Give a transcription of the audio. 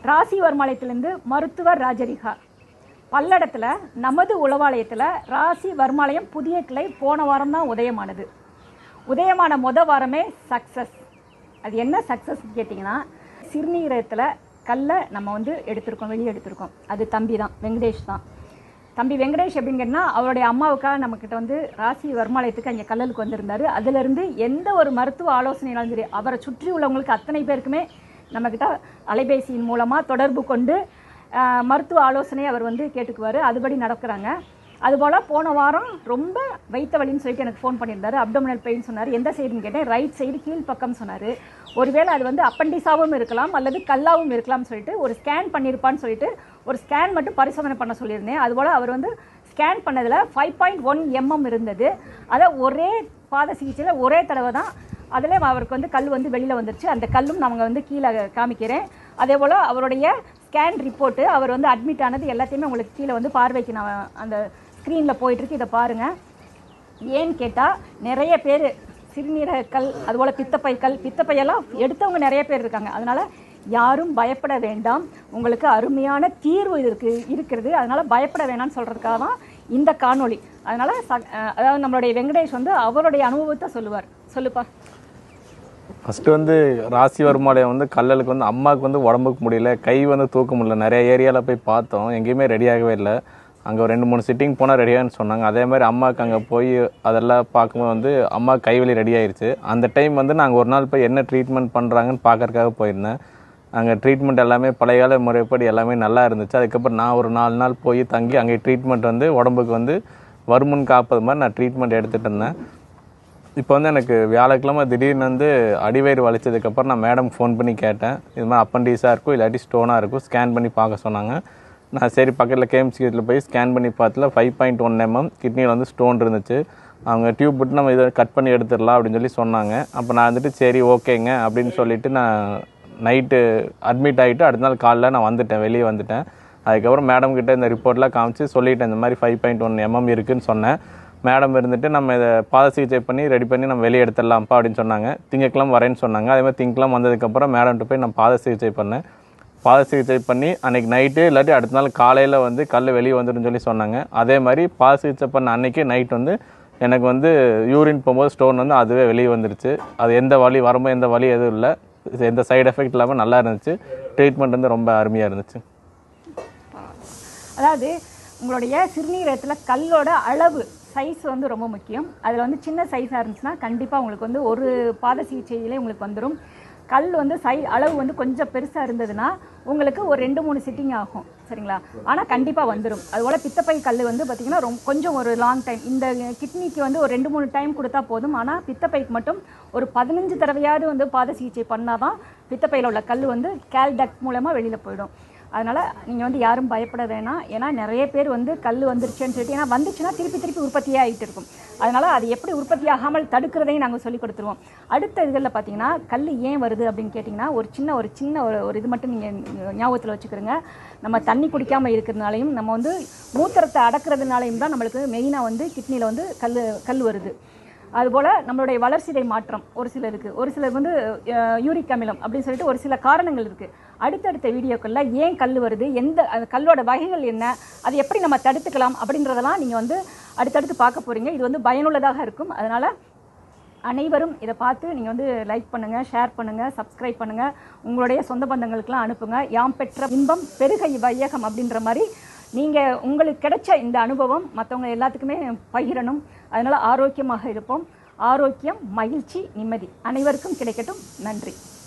ராசி வர்மாலயத்திலேருந்து மருத்துவர் ராஜரிகா பல்லடத்தில் நமது உளவாலயத்தில் ராசி வர்மாலயம் புதிய கிளை போன வாரம் தான் உதயமானது உதயமான முத வாரமே சக்ஸஸ் அது என்ன சக்ஸஸ் கேட்டிங்கன்னா சிறுநீரகத்தில் கல்லை நம்ம வந்து எடுத்திருக்கோம் வெளியே எடுத்திருக்கோம் அது தம்பி தான் வெங்கடேஷ் தான் தம்பி வெங்கடேஷ் எப்படின்னு கேட்டால் அவருடைய அம்மாவுக்காக நம்மக்கிட்ட வந்து ராசி வர்மாலயத்துக்கு அங்கே கல்லலுக்கு வந்திருந்தாரு அதிலிருந்து எந்த ஒரு மருத்துவ ஆலோசனைனாலும் சரி அவரை சுற்றி உள்ளவங்களுக்கு அத்தனை பேருக்குமே நம்மக்கிட்ட அலைபேசியின் மூலமாக தொடர்பு கொண்டு ஆஹ், மருத்துவ ஆலோசனை அவர் வந்து கேட்டுக்குவார் அதுபடி நடக்கிறாங்க அதுபோல் போன வாரம் ரொம்ப வைத்த வலின்னு சொல்லிட்டு எனக்கு ஃபோன் பண்ணியிருந்தாரு அப்டோமினல் பெயின் சொன்னார் எந்த சைடுன்னு கேட்டேன் ரைட் சைடு கீழ்ப்பக்கம் சொன்னார் ஒருவேளை அது வந்து அப்பண்டிஸாவும் இருக்கலாம் அல்லது கல்லாவும் இருக்கலாம்னு சொல்லிட்டு ஒரு ஸ்கேன் பண்ணியிருப்பான்னு சொல்லிட்டு ஒரு ஸ்கேன் மட்டும் பரிசோதனை பண்ண சொல்லியிருந்தேன் அதுபோல் அவர் வந்து ஸ்கேன் பண்ணதில் ஃபைவ் பாயிண்ட் ஒன் எம்எம் இருந்தது அதை ஒரே பாத சிகிச்சையில் ஒரே தடவை தான் அதில் அவருக்கு வந்து கல் வந்து வெளியில் வந்துருச்சு அந்த கல்லும் நாங்கள் வந்து கீழே காமிக்கிறேன் அதே போல் அவருடைய ஸ்கேன் ரிப்போர்ட்டு அவர் வந்து அட்மிட் ஆனது எல்லாத்தையுமே உங்களுக்கு கீழே வந்து பார்வைக்கு நான் அந்த ஸ்க்ரீனில் போயிட்டுருக்கு இதை பாருங்கள் ஏன்னு கேட்டால் நிறைய பேர் சிறுநீரக கல் அதுபோல் பித்தப்பை கல் பித்தப்பையெல்லாம் எடுத்தவங்க நிறைய பேர் இருக்காங்க அதனால் யாரும் பயப்பட வேண்டாம் உங்களுக்கு அருமையான தீர்வு இருக்கு இருக்கிறது அதனால் பயப்பட வேணாம்னு சொல்கிறதுக்காக தான் இந்த காணொளி அதனால் ச அஹ் அதாவது நம்மளுடைய வெங்கடேஷ் வந்து அவருடைய அனுபவத்தை சொல்லுவார் சொல்லுப்பா ஃபஸ்ட்டு வந்து ராசி வருமாலயம் வந்து கல்லலுக்கு வந்து அம்மாவுக்கு வந்து உடம்புக்கு முடியல கை வந்து தூக்க முடியல நிறைய ஏரியாவில் போய் பார்த்தோம் எங்கேயுமே ரெடியாகவே இல்லை அங்கே ஒரு ரெண்டு மூணு சிட்டிங் போனால் ரெடியான்னு சொன்னாங்க அதே மாதிரி அம்மாவுக்கு அங்கே போய் அதெல்லாம் பார்க்கும்போது வந்து அம்மா கைவலி ரெடி ஆயிருச்சு அந்த டைம் வந்து நாங்கள் ஒரு நாள் போய் என்ன ட்ரீட்மெண்ட் பண்ணுறாங்கன்னு பார்க்கறதுக்காக போயிருந்தேன் அங்கே ட்ரீட்மெண்ட் எல்லாமே பழைய கால முறைப்படி எல்லாமே நல்லா இருந்துச்சு அதுக்கப்புறம் நான் ஒரு நாலு நாள் போய் தங்கி அங்கே ட்ரீட்மெண்ட் வந்து உடம்புக்கு வந்து வருமுன் காப்பது மாதிரி நான் ட்ரீட்மெண்ட் எடுத்துகிட்டு இருந்தேன் இப்போ வந்து எனக்கு வியாழக்கிழமை திடீர்னு வந்து அடிவயிறு வலிச்சதுக்கப்புறம் நான் மேடம் ஃபோன் பண்ணி கேட்டேன் இது மாதிரி அப்பண்டிஸாக இருக்கும் இல்லாட்டி ஸ்டோனாக இருக்கும் ஸ்கேன் பண்ணி பார்க்க சொன்னாங்க நான் சரி பக்கத்தில் கேஎம்சியில் போய் ஸ்கேன் பண்ணி பார்த்தல ஃபைவ் பாயிண்ட் ஒன் எம்எம் கிட்னியில் வந்து ஸ்டோன் இருந்துச்சு அவங்க டியூப் விட்டு நம்ம இதை கட் பண்ணி எடுத்துடலாம் அப்படின்னு சொல்லி சொன்னாங்க அப்போ நான் வந்துட்டு சரி ஓகேங்க அப்படின்னு சொல்லிட்டு நான் நைட்டு அட்மிட் ஆகிட்டு அடுத்த நாள் காலைல நான் வந்துட்டேன் வெளியே வந்துட்டேன் அதுக்கப்புறம் மேடம் கிட்ட இந்த ரிப்போர்ட்லாம் காமிச்சு சொல்லிட்டேன் இந்த மாதிரி ஃபைவ் பாயிண்ட் ஒன் எம்எம் இருக்குன்னு சொன்னேன் மேடம் இருந்துட்டு நம்ம இதை பாத சிகிச்சை பண்ணி ரெடி பண்ணி நம்ம வெளியே எடுத்துடலாம்ப்பா அப்படின்னு சொன்னாங்க திங்கக்கிழமை வரேன்னு சொன்னாங்க அதே மாதிரி திங்கக்கிழமை வந்ததுக்கப்புறம் மேடம்கிட்ட போய் நான் பாத சிகிச்சை பண்ணேன் பாத சிகிச்சை பண்ணி அன்னைக்கு நைட்டு இல்லாட்டி அடுத்த நாள் காலையில் வந்து கல் வெளியே வந்துடும் சொல்லி சொன்னாங்க அதே மாதிரி பாத சிகிச்சை பண்ண அன்னைக்கே நைட் வந்து எனக்கு வந்து யூரின் போகும்போது ஸ்டோன் வந்து அதுவே வெளியே வந்துருச்சு அது எந்த வலி வரும்போது எந்த வலி எதுவும் இல்லை எந்த சைடு எஃபெக்ட் இல்லாமல் நல்லா இருந்துச்சு ட்ரீட்மெண்ட் வந்து ரொம்ப அருமையாக இருந்துச்சு அதாவது உங்களுடைய சிறுநீரகத்தில் கல்லோட அளவு சைஸ் வந்து ரொம்ப முக்கியம் அதில் வந்து சின்ன சைஸாக இருந்துச்சுன்னா கண்டிப்பாக உங்களுக்கு வந்து ஒரு பாத சிகிச்சையிலே உங்களுக்கு வந்துடும் கல் வந்து சை அளவு வந்து கொஞ்சம் பெருசாக இருந்ததுன்னா உங்களுக்கு ஒரு ரெண்டு மூணு சிட்டிங் ஆகும் சரிங்களா ஆனால் கண்டிப்பாக வந்துடும் அதுபோல் பித்தப்பை கல் வந்து பார்த்திங்கன்னா ரொம்ப கொஞ்சம் ஒரு லாங் டைம் இந்த கிட்னிக்கு வந்து ஒரு ரெண்டு மூணு டைம் கொடுத்தா போதும் ஆனால் பித்தப்பைக்கு மட்டும் ஒரு பதினஞ்சு தடவையாவது வந்து பாத சிகிச்சை பண்ணால் தான் பித்தப்பையில் உள்ள கல் வந்து கேல்டக்ட் மூலமாக வெளியில் போயிடும் அதனால் நீங்கள் வந்து யாரும் பயப்பட வேணாம் ஏன்னா நிறைய பேர் வந்து கல் வந்துருச்சுன்னு சொல்லிட்டு ஏன்னா வந்துச்சுன்னா திருப்பி திருப்பி உற்பத்தியாக ஆகிட்டு இருக்கும் அதனால் அது எப்படி உற்பத்தி ஆகாமல் தடுக்கிறதையும் நாங்கள் சொல்லி கொடுத்துருவோம் அடுத்த இதில் பார்த்தீங்கன்னா கல் ஏன் வருது அப்படின்னு கேட்டிங்கன்னா ஒரு சின்ன ஒரு சின்ன ஒரு ஒரு இது மட்டும் நீங்கள் ஞாபகத்தில் வச்சுக்கிறோங்க நம்ம தண்ணி குடிக்காமல் இருக்கிறதுனாலையும் நம்ம வந்து மூத்திரத்தை அடக்கிறதுனாலையும் தான் நம்மளுக்கு மெயினாக வந்து கிட்னியில் வந்து கல் கல் வருது அதுபோல் நம்மளுடைய வளர்சிதை மாற்றம் ஒரு சிலருக்கு ஒரு சிலர் வந்து யூரிக் அமிலம் அப்படின்னு சொல்லிட்டு ஒரு சில காரணங்கள் இருக்குது அடுத்தடுத்த வீடியோக்களில் ஏன் கல் வருது எந்த அந்த கல்லோட வகைகள் என்ன அது எப்படி நம்ம தடுத்துக்கலாம் அப்படின்றதெல்லாம் நீங்கள் வந்து அடுத்தடுத்து பார்க்க போகிறீங்க இது வந்து பயனுள்ளதாக இருக்கும் அதனால் அனைவரும் இதை பார்த்து நீங்கள் வந்து லைக் பண்ணுங்கள் ஷேர் பண்ணுங்கள் சப்ஸ்கிரைப் பண்ணுங்கள் உங்களுடைய சொந்த பந்தங்களுக்கெல்லாம் அனுப்புங்க யாம் பெற்ற இன்பம் பெருகை வையகம் அப்படின்ற மாதிரி நீங்கள் உங்களுக்கு கிடைச்ச இந்த அனுபவம் மற்றவங்க எல்லாத்துக்குமே பகிரணும் அதனால் ஆரோக்கியமாக இருப்போம் ஆரோக்கியம் மகிழ்ச்சி நிம்மதி அனைவருக்கும் கிடைக்கட்டும் நன்றி